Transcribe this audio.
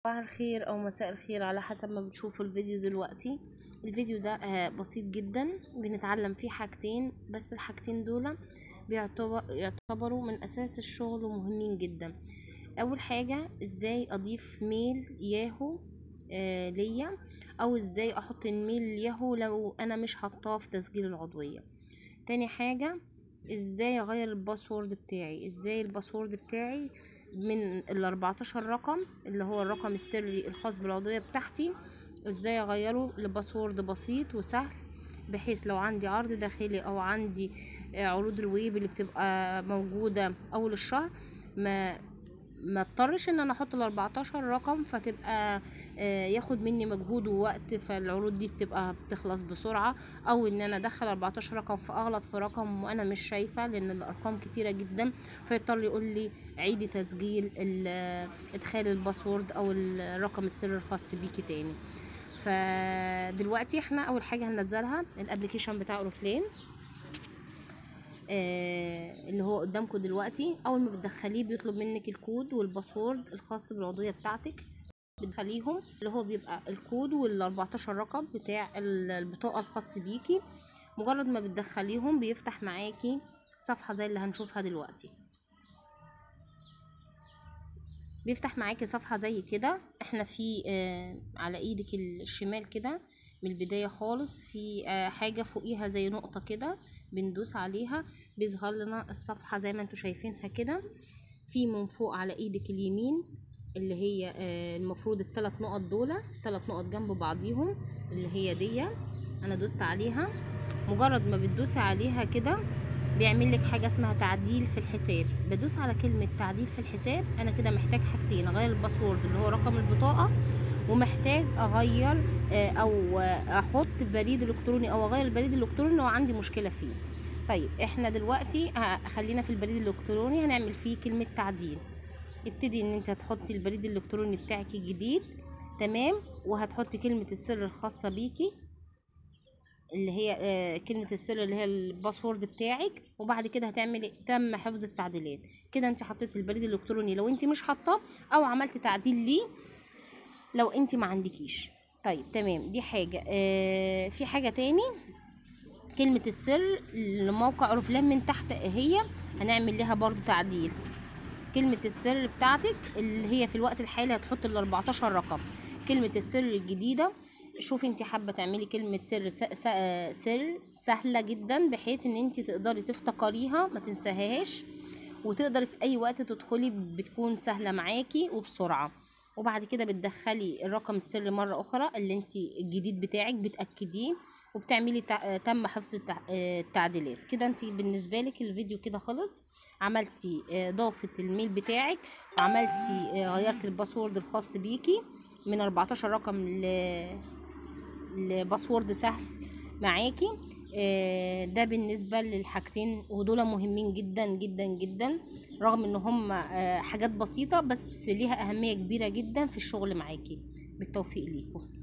صباح الخير او مساء الخير على حسب ما بتشوفوا الفيديو دلوقتي الفيديو ده آه، بسيط جدا بنتعلم فيه حاجتين بس الحاجتين دول بيعتبر- يعتبروا من اساس الشغل ومهمين جدا اول حاجة ازاي اضيف ميل ياهو آه، ليا او ازاي احط الميل ياهو لو انا مش حاطاه في تسجيل العضوية تاني حاجة ازاي اغير الباسورد بتاعي ازاي الباسورد بتاعي من ال 14 رقم اللي هو الرقم السري الخاص بالعضوية بتاعتي ازاي اغيره لباسورد بسيط وسهل بحيث لو عندي عرض داخلي او عندي آه، عروض الويب اللي بتبقى موجودة اول الشهر ما ما اضطرش ان انا احط ال 14 رقم فتبقى آه، ياخد مني مجهود ووقت فالعروض دي بتبقى بتخلص بسرعة او ان انا ادخل 14 رقم فاغلط في رقم وانا مش شايفة لان الارقام كتيرة جدا فيضطر يقول لي عيدي تسجيل ال- ادخال الباسورد او الرقم السري الخاص بيكي تاني فدلوقتي احنا اول حاجه هننزلها الابلكيشن بتاع اورفلين آه اللي هو قدامكم دلوقتي اول ما بتدخليه بيطلب منك الكود والباسورد الخاص بالعضويه بتاعتك بتدخليهم اللي هو بيبقى الكود وال 14 رقم بتاع ال- البطاقه الخاص بيكي مجرد ما بتدخليهم بيفتح معاكي صفحه زي اللي هنشوفها دلوقتي بيفتح معاكي صفحة زي كده احنا في آه على ايدك الشمال كده من البداية خالص في آه حاجة فوقيها زي نقطة كده بندوس عليها بيظهر لنا الصفحة زي ما انتوا شايفينها كده في من فوق على ايدك اليمين اللي هي آه المفروض الثلاث نقط دول ثلاث نقط جنب بعضيهم اللي هي دي انا دوست عليها مجرد ما بتدوسي عليها كده بيعمل لك حاجه اسمها تعديل في الحساب بدوس على كلمه تعديل في الحساب انا كده محتاج حاجتين اغير الباسورد اللي هو رقم البطاقه ومحتاج اغير آه، او آه، احط بريد الكتروني او اغير البريد الالكتروني لو عندي مشكله فيه طيب احنا دلوقتي ه- خلينا في البريد الالكتروني هنعمل فيه كلمه تعديل ابتدي ان انت هتحطي البريد الالكتروني بتاعك الجديد تمام وهتحطي كلمه السر الخاصه بيكي اللي هي آه، كلمة السر اللي هي الباسورد بتاعك وبعد كده هتعملي تم حفظ التعديلات كده انت حطيت البريد الالكتروني لو انت مش حاطاه او عملت تعديل ليه لو انت ما عندكيش طيب تمام دي حاجة آه في حاجة تاني كلمة السر لموقع اورفلام من تحت هي هنعمل لها برضو تعديل كلمة السر بتاعتك اللي هي في الوقت الحالي هتحط ال 14 رقم كلمة السر الجديدة شوفي انت حابة تعملي كلمة سر س... س... سر سهلة جدا بحيث ان انت تقدري تفتكريها ما تنساهاش وتقدري في اي وقت تدخلي بتكون سهلة معاكي وبسرعة وبعد كده بتدخلي الرقم السري مرة اخرى اللي انت الجديد بتاعك بتأكديه وبتعملي تع... تم حفظ التع... التعديلات كده انت بالنسبة لك الفيديو كده خلص عملتي آه، اضافة الميل بتاعك وعملتي آه، غيرتي الباسورد الخاص بيكي من 14 رقم ل لباسورد سهل معاكي آه، ده بالنسبة للحاجتين ودول مهمين جدا جدا جدا رغم ان هم آه، حاجات بسيطة بس ليها اهمية كبيرة جدا في الشغل معاكي بالتوفيق ليكم